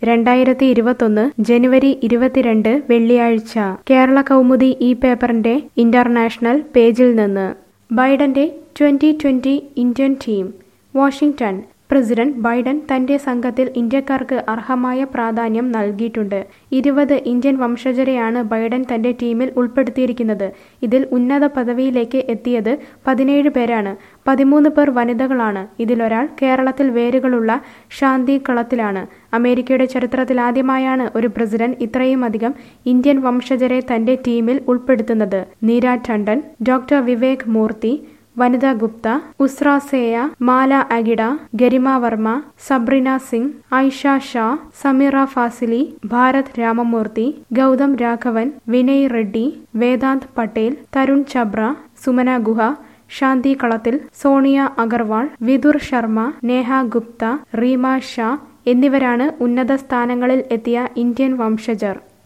രണ്ടായിരത്തി ഇരുപത്തൊന്ന് ജനുവരി ഇരുപത്തിരണ്ട് വെള്ളിയാഴ്ച കേരള കൗമുദി ഈ പേപ്പറിന്റെ ഇന്റർനാഷണൽ പേജിൽ നിന്ന് ബൈഡന്റെ twenty twenty Indian team Washington president Biden തന്റെ സംഘത്തിൽ ഇന്ത്യക്കാർക്ക് അർഹമായ പ്രാധാന്യം നൽകിയിട്ടുണ്ട് ഇരുപത് ഇന്ത്യൻ വംശജരെയാണ് ബൈഡൻ തന്റെ ടീമിൽ ഉൾപ്പെടുത്തിയിരിക്കുന്നത് ഇതിൽ ഉന്നത പദവിയിലേക്ക് എത്തിയത് പതിനേഴ് പേരാണ് പതിമൂന്ന് പേർ വനിതകളാണ് ഇതിലൊരാൾ കേരളത്തിൽ വേരുകളുള്ള ശാന്തി കളത്തിലാണ് അമേരിക്കയുടെ ചരിത്രത്തിൽ ആദ്യമായാണ് ഒരു പ്രസിഡന്റ് ഇത്രയും അധികം ഇന്ത്യൻ വംശജരെ തന്റെ ടീമിൽ ഉൾപ്പെടുത്തുന്നത് നീര ടണ്ടൻ ഡോക്ടർ വിവേക് മൂർത്തി വനിത ഗുപ്ത ഉസ്ര സേയ മാല അഗിഡ ഗരിമ വർമ്മ സബ്രിന സിംഗ് ഐഷ ഷാ സമീറ ഫാസിലി ഭാരത് രാമമൂർത്തി ഗൗതം രാഘവൻ വിനയ് റെഡ്ഡി വേദാന്ത് പട്ടേൽ തരുൺ ചബ്ര സുമന ഗുഹ ശാന്തി കളത്തിൽ സോണിയ അഗർവാൾ വിദുർ ശർമ്മ നേഹ ഗുപ്ത റീമ ഷാ എന്നിവരാണ് ഉന്നത സ്ഥാനങ്ങളിൽ എത്തിയ ഇന്ത്യൻ വംശജർ